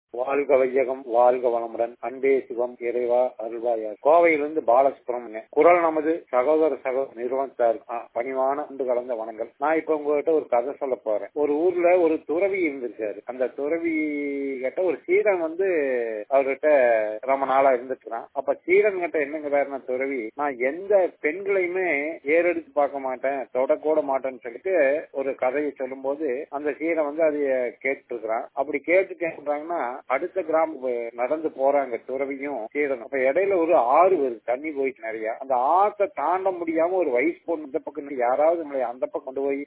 வாழ்க வையகம் வாழ்க வளமுடன் அன்பே சிவம் இறைவா அருள்வாயார் கோவையிலிருந்து பாலசுப்ரமணியன் குரல் நமது சகோதர சகோதர நிறுவனத்தார் பணிவான அன்பு கலந்த வனங்கள் நான் இப்ப உங்ககிட்ட ஒரு கதை சொல்ல போறேன் ஒரு ஊர்ல ஒரு துறவி இருந்திருக்காரு அந்த துறவி கிட்ட ஒரு சீடன் வந்து அவர்கிட்ட ரொம்ப நாளா இருந்துட்டுறான் அப்ப சீடன் கிட்ட என்னங்கிறாருன்னா துறவி நான் எந்த பெண்களையுமே ஏறெடுத்து பார்க்க மாட்டேன் தொடக்கூட மாட்டேன்னு சொல்லிட்டு ஒரு கதையை சொல்லும் போது அந்த சீடன் வந்து அதைய கேட்டு இருக்கிறான் அப்படி கேட்டு கேட்கறாங்கன்னா அடுத்த கிராமம் நடந்து போறாங்க துறவியும் சீடன் அப்ப இடையில ஒரு ஆறு வருது தண்ணி போயிட்டு நிறைய அந்த ஆத்தை தாண்ட முடியாம ஒரு வயசு பொண்ணு இந்த பக்கம் யாராவது நம்மளை அந்த பக்கம் கொண்டு போய்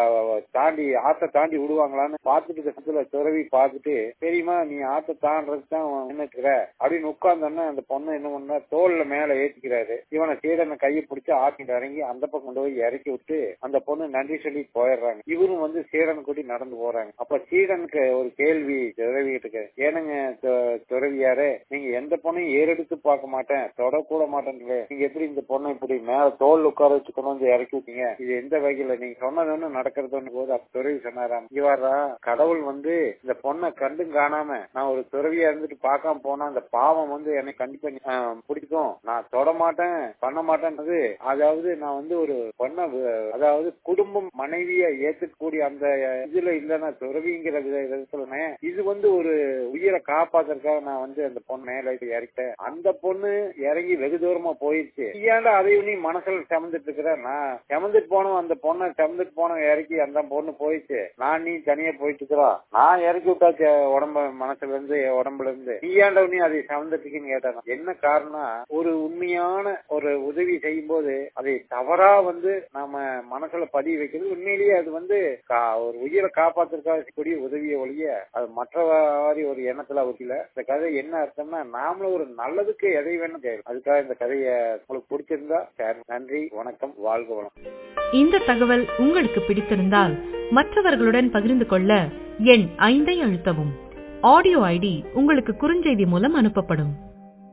தாண்டி ஆத்தை தாண்டி விடுவாங்களான்னு பார்த்துட்டு இருக்கிற துறவி பார்த்துட்டு தெரியுமா நீ ஆத்தை தாண்டதுக்கு தான் நின்னுக்கிற அப்படின்னு உட்கார்ந்தோன்னா அந்த பொண்ணு என்ன பண்ணா தோல்ல மேல ஏத்திக்கிறாரு இவனை சீடனை கையை பிடிச்சி ஆட்டிட்டு இறங்கி அந்த பக்கம் கொண்டு போய் இறக்கி விட்டு அந்த பொண்ணு நன்றி சொல்லி போயிடுறாங்க இவரும் வந்து சீடன் கூட்டி நடந்து போறாங்க அப்ப சீடனுக்கு ஒரு கேள்வி துறவிகிட்டு ஏனுங்க துறவியாரே நீங்க எந்த பொண்ணையும் ஏறெடுத்து பார்க்க மாட்டேன் தொடக்கூட மாட்டேன் நீங்க எப்படி இந்த பொண்ணை இப்படி மேல தோல் உட்கார வச்சு கொண்டு வந்து இறக்கி விட்டீங்க இது எந்த வகையில நீங்க சொன்னது ஒண்ணு நடக்கிறது ஒண்ணு போது அப்ப துறவி சொன்னாராம் இவரா கடவுள் வந்து இந்த பொண்ணை கண்டும் காணாம நான் ஒரு துறவியா இருந்துட்டு பார்க்காம போனா அந்த பாவம் வந்து என்னை கண்டிப்பா பிடிக்கும் நான் தொட மாட்டேன் பண்ண மாட்டேன்றது அதாவது நான் வந்து ஒரு பொண்ணை அதாவது குடும்பம் மனைவிய ஏத்துக்கூடிய அந்த இதுல இல்லைன்னா துறவிங்கிற விதத்துல இது வந்து ஒரு உயிரை காப்பாத்துறதுக்காக நான் வந்து அந்த பொண்ணு மேல இறக்கிட்டேன் அந்த பொண்ணு இறங்கி வெகு தூரமா போயிருச்சு ஏன்டா அதையும் நீ மனசுல சமந்துட்டு இருக்கிற நான் சமந்துட்டு போனோம் அந்த பொண்ணை சமந்துட்டு போன இறக்கி அந்த பொண்ணு போயிடுச்சு நான் நீ தனியா போயிட்டு இருக்கிறா நான் இறக்கி விட்டாச்சு உடம்ப மனசுல இருந்து உடம்புல இருந்து நீ ஏன்டா நீ அதை சமந்துட்டுன்னு கேட்டாங்க என்ன காரணம் ஒரு உண்மையான ஒரு உதவி செய்யும் போது அதை தவறா வந்து நாம மனசுல பதிய வைக்கிறது உண்மையிலேயே அது வந்து ஒரு உயிரை காப்பாத்துறதுக்காக கூடிய உதவிய ஒழிய அது மற்றவாரி ஒரு எண்ணத்துல அவசியில இந்த கதை என்ன அர்த்தம்னா நாமளும் ஒரு நல்லதுக்கு எதை வேணும் செய்யலாம் அதுக்காக இந்த கதையை உங்களுக்கு பிடிச்சிருந்தா நன்றி வணக்கம் வாழ்க வளம் இந்த தகவல் உங்களுக்கு பிடித்திருந்தால் மற்றவர்களுடன் பகிர்ந்து கொள்ள எண் ஐந்தை அழுத்தவும் ஆடியோ ஐடி உங்களுக்கு குறுஞ்செய்தி மூலம் அனுப்பப்படும்